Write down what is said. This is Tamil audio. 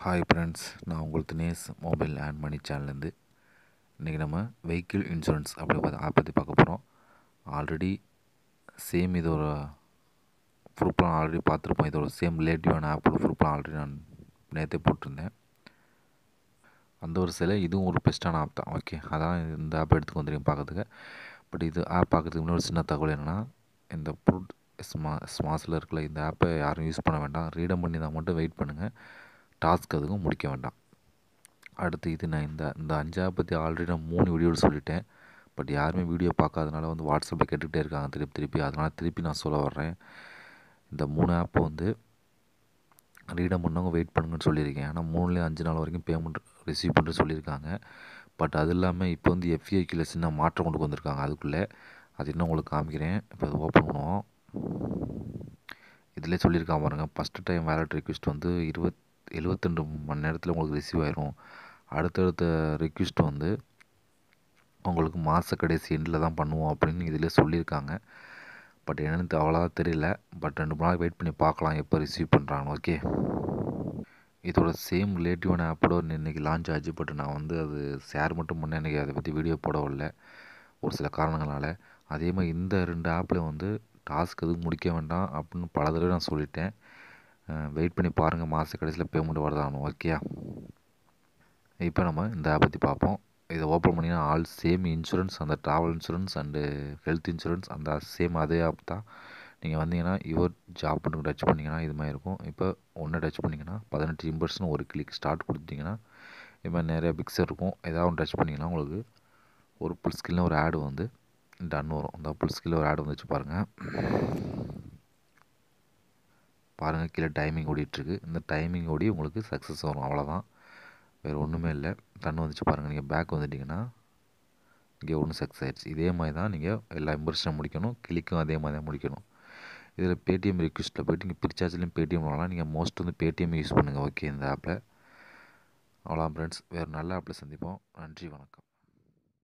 ஹாய் ஃப்ரெண்ட்ஸ் நான் உங்கள் தினேஷ் மொபைல் அண்ட் மணி சேனல்லேருந்து இன்றைக்கி நம்ம வெஹிக்கிள் இன்சூரன்ஸ் அப்படி பார்த்து ஆப் பற்றி பார்க்க போகிறோம் ஆல்ரெடி சேம் இதோட ப்ரூஃப்லாம் ஆல்ரெடி பார்த்துருப்போம் இதோட சேம் ரிலேட்டிவான ஆப்போட ப்ரூஃப்லாம் ஆல்ரெடி நான் நேற்றே போட்டிருந்தேன் அந்த ஒரு சில இதுவும் ஒரு பெஸ்ட்டான ஆப் தான் ஓகே அதான் இந்த ஆப் எடுத்துக்கு வந்துருக்கேன் பார்க்கறதுக்கு பட் இது ஆப் பார்க்கறதுக்கு முன்னாடி ஒரு சின்ன தகவல் என்னென்னா இந்த ப்ரூட் ஸ்மா ஸ்மாஸில் இருக்கல இந்த ஆப்பை யாரும் யூஸ் பண்ண வேண்டாம் ரீடம் பண்ணி தான் மட்டும் வெயிட் பண்ணுங்கள் டாஸ்க் அதுக்கும் முடிக்க வேண்டாம் அடுத்து இது நான் இந்த இந்த அஞ்சு ஆப் பற்றி ஆல்ரெடி நான் மூணு வீடியோவில் சொல்லிட்டேன் பட் யாருமே வீடியோ பார்க்காதனால வந்து வாட்ஸ்அப்பில் கேட்டுக்கிட்டே இருக்காங்க திருப்பி திருப்பி அதனால் திருப்பி நான் சொல்ல வர்றேன் இந்த மூணு ஆப்பை வந்து ரீடம் பண்ணவங்க வெயிட் பண்ணுங்கன்னு சொல்லியிருக்கேன் ஆனால் மூணுலேயும் அஞ்சு நாள் வரைக்கும் பேமெண்ட் ரிசீவ் பண்ணிட்டு சொல்லியிருக்காங்க பட் அது இல்லாமல் இப்போ வந்து எஃப்ஐக்கில் சின்ன மாற்றம் கொண்டு வந்திருக்காங்க அதுக்குள்ளே அது இன்னும் உங்களுக்கு காமிக்கிறேன் இப்போ அது ஓப்பன் பண்ணுவோம் இதிலே சொல்லியிருக்கான் பாருங்கள் ஃபஸ்ட்டு டைம் வேலட் ரிக்வெஸ்ட் வந்து இருபத் எழுபத்தெண்டு மணி நேரத்தில் உங்களுக்கு ரிசீவ் ஆயிரும் அடுத்தடுத்த ரிக்வெஸ்ட் வந்து உங்களுக்கு மாத கடைசி எண்டில் தான் பண்ணுவோம் அப்படின்னு இதிலே சொல்லியிருக்காங்க பட் என்னென்னு அவ்வளோவா தெரியல பட் ரெண்டு மூணு நாள் வெயிட் பண்ணி பார்க்கலாம் எப்போ ரிசீவ் பண்ணுறாங்க ஓகே இதோட சேம் ரிலேட்டிவான ஆப்போட இன்றைக்கி லான்ச் ஆச்சு பட் நான் வந்து அது ஷேர் மட்டும் பண்ணேன் எனக்கு அதை பற்றி வீடியோ போடவில்லை ஒரு சில காரணங்களால் அதே மாதிரி இந்த ரெண்டு ஆப்பில் வந்து டாஸ்க் எதுவும் முடிக்க வேண்டாம் அப்படின்னு பல தடவை நான் சொல்லிட்டேன் வெயிட் பண்ணி பாருங்கள் மாத கடைசியில் பேமெண்ட் வருதானு ஓகேயா இப்போ நம்ம இந்த ஆப் பற்றி பார்ப்போம் இதை ஓப்பன் பண்ணிங்கன்னா ஆல் சேம் இன்சூரன்ஸ் அந்த travel insurance and health insurance அந்த சேம் அதே ஆப் தான் நீங்கள் வந்தீங்கன்னா யுவர் ஜாப் டச் பண்ணிங்கன்னா இது மாதிரி இருக்கும் இப்போ ஒன்று டச் பண்ணிங்கன்னா பதினெட்டு இம்பர்ஸ்னு ஒரு கிளிக் ஸ்டார்ட் கொடுத்தீங்கன்னா இது மாதிரி நிறைய பிக்சர் இருக்கும் ஏதாவது ஒன்று டச் பண்ணிங்கன்னா உங்களுக்கு ஒரு புல் ஸ்கில்னு ஒரு ஆடு வந்து டன் வரும் அந்த புல் ஸ்கில்ல ஒரு ஆடு வந்துச்சு பாருங்கள் பாருங்கள் கீழே டைமிங் ஓடிட்டுருக்கு இந்த டைமிங் ஓடி உங்களுக்கு சக்ஸஸ் வரும் அவ்வளோதான் வேறு ஒன்றுமே இல்லை டன் வந்துச்சு பாருங்கள் நீங்கள் பேக் வந்துட்டிங்கன்னா இங்கே ஒன்று சக்ஸஸ் ஆயிடுச்சு இதே மாதிரி தான் நீங்கள் எல்லா இம்பர்ஷனும் முடிக்கணும் கிளிக்கும் அதே மாதிரி தான் முடிக்கணும் இதில் பேடிஎம் ரிக்வெஸ்ட்டில் போய்ட்டு நீங்கள் பிரிச்சார்ஜ்லேயும் பேடிஎம் வாங்கலாம் நீங்கள் மோஸ்ட் வந்து பேடிஎம் யூஸ் பண்ணுங்கள் ஓகே இந்த ஆப்பில் அவ்வளோ ஃப்ரெண்ட்ஸ் வேறு நல்ல ஆப்பில் சந்திப்போம் நன்றி வணக்கம்